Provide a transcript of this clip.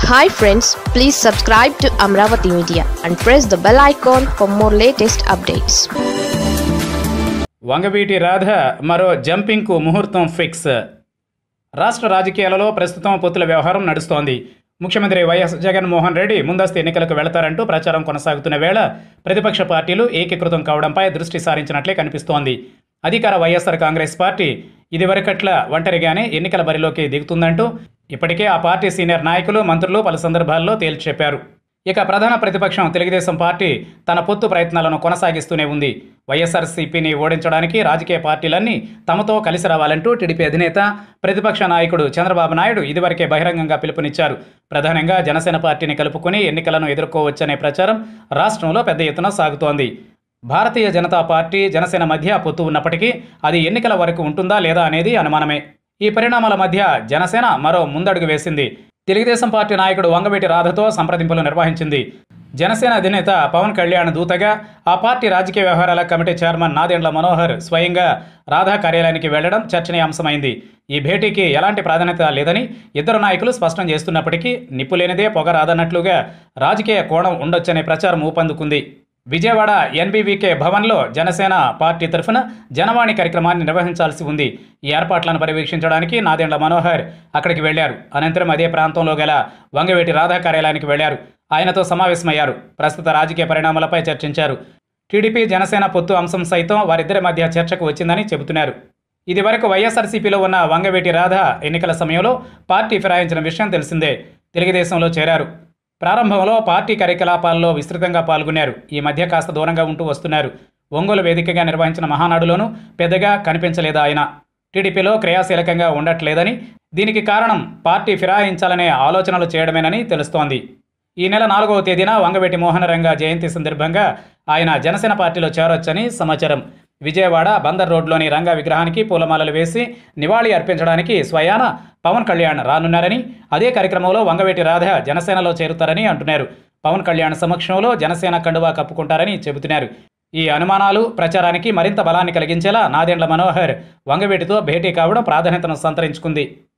hi friends please subscribe to Amaravati media and press the bell icon for more latest updates Vangaveeti Radha మరో జంపింగ్కు ముహూర్తం fix రాష్ట్ర రాజకీయాలలో ప్రస్తుతం పొత్తుల వ్యవహారం నడుస్తోంది ముఖ్యమంత్రి వైఎస్ జగన్మోహన్ రెడ్డి ముందస్తు ఎన్నికలకు వెళతారంటూ ప్రచారం కొనసాగుతున్న వేళ ప్రతిపక్ష పార్టీలు ఏకీకృతం కావడంపై దృష్టి సారించినట్లే కనిపిస్తోంది అధికార వైఎస్ఆర్ కాంగ్రెస్ పార్టీ ఇదివరకట్ల ఒంటరిగానే ఎన్నికల బరిలోకి దిగుతుందంటూ ఇప్పటికే ఆ పార్టీ సీనియర్ నాయకులు మంత్రులు పలు సందర్భాల్లో తేల్చి చెప్పారు ఇక ప్రధాన ప్రతిపక్షం తెలుగుదేశం పార్టీ తన పొత్తు ప్రయత్నాలను కొనసాగిస్తూనే ఉంది వైఎస్ఆర్సీపీని ఓడించడానికి రాజకీయ పార్టీలన్నీ తమతో కలిసి రావాలంటూ టీడీపీ అధినేత ప్రతిపక్ష నాయకుడు చంద్రబాబు నాయుడు ఇదివరకే బహిరంగంగా పిలుపునిచ్చారు ప్రధానంగా జనసేన పార్టీని కలుపుకుని ఎన్నికలను ఎదుర్కోవచ్చనే ప్రచారం రాష్ట్రంలో పెద్ద ఎత్తున సాగుతోంది భారతీయ జనతా పార్టీ జనసేన మధ్య పొత్తు ఉన్నప్పటికీ అది ఎన్నికల వరకు ఉంటుందా లేదా అనేది అనుమానమే ఈ పరిణామాల మధ్య జనసేన మరో ముందడుగు వేసింది తెలుగుదేశం పార్టీ నాయకుడు వంగవీటి రాధతో సంప్రదింపులు నిర్వహించింది జనసేన అధినేత పవన్ కళ్యాణ్ దూతగా ఆ పార్టీ రాజకీయ వ్యవహారాల కమిటీ చైర్మన్ నాదెండ్ల మనోహర్ స్వయంగా రాధా కార్యాలయానికి వెళ్లడం చర్చనీయాంశమైంది ఈ భేటీకి ఎలాంటి ప్రాధాన్యత లేదని ఇద్దరు నాయకులు స్పష్టం చేస్తున్నప్పటికీ నిప్పు లేనిదే పొగ రాదన్నట్లుగా రాజకీయ కోణం ఉండొచ్చనే ప్రచారం ఊపందుకుంది విజయవాడ ఎన్బీవీకే భవన్లో జనసేన పార్టీ తరఫున జనవాణి కార్యక్రమాన్ని నిర్వహించాల్సి ఉంది ఈ ఏర్పాట్లను పర్యవేక్షించడానికి నాదెండ్ల మనోహర్ అక్కడికి వెళ్లారు అనంతరం అదే ప్రాంతంలో గల వంగవేటి రాధా కార్యాలయానికి వెళ్లారు ఆయనతో సమావేశమయ్యారు ప్రస్తుత రాజకీయ పరిణామాలపై చర్చించారు టీడీపీ జనసేన పొత్తు అంశం సైతం వారిద్దరి మధ్య చర్చకు వచ్చిందని చెబుతున్నారు ఇది వరకు వైఎస్ఆర్సీపీలో ఉన్న వంగవేటి రాధ ఎన్నికల సమయంలో పార్టీ ఫిరాయించిన విషయం తెలిసిందే తెలుగుదేశంలో చేరారు ప్రారంభంలో పార్టీ కార్యకలాపాల్లో విస్తృతంగా పాల్గొన్నారు ఈ మధ్య కాస్త దూరంగా ఉంటూ వస్తున్నారు ఒంగోలు వేదికగా నిర్వహించిన మహానాడులోనూ పెద్దగా కనిపించలేదు ఆయన టీడీపీలో క్రియాశీలకంగా ఉండట్లేదని దీనికి కారణం పార్టీ ఫిరాయించాలనే ఆలోచనలు చేయడమేనని తెలుస్తోంది ఈ నెల నాలుగవ తేదీన వంగవేటి మోహనరంగ జయంతి సందర్భంగా ఆయన జనసేన పార్టీలో చేరొచ్చని సమాచారం విజయవాడ బందర్ రోడ్లోని రంగా విగ్రహానికి పూలమాలలు వేసి నివాళి అర్పించడానికి స్వయాన పవన్ కళ్యాణ్ రానున్నారని అదే కార్యక్రమంలో వంగవేటి రాధ జనసేనలో చేరుతారని అంటున్నారు పవన్ కళ్యాణ్ సమక్షంలో జనసేన కండువా కప్పుకుంటారని చెబుతున్నారు ఈ అనుమానాలు ప్రచారానికి మరింత బలాన్ని కలిగించేలా నాదెండ్ల మనోహర్ వంగవేటితో భేటీ కావడం ప్రాధాన్యతను సంతరించుకుంది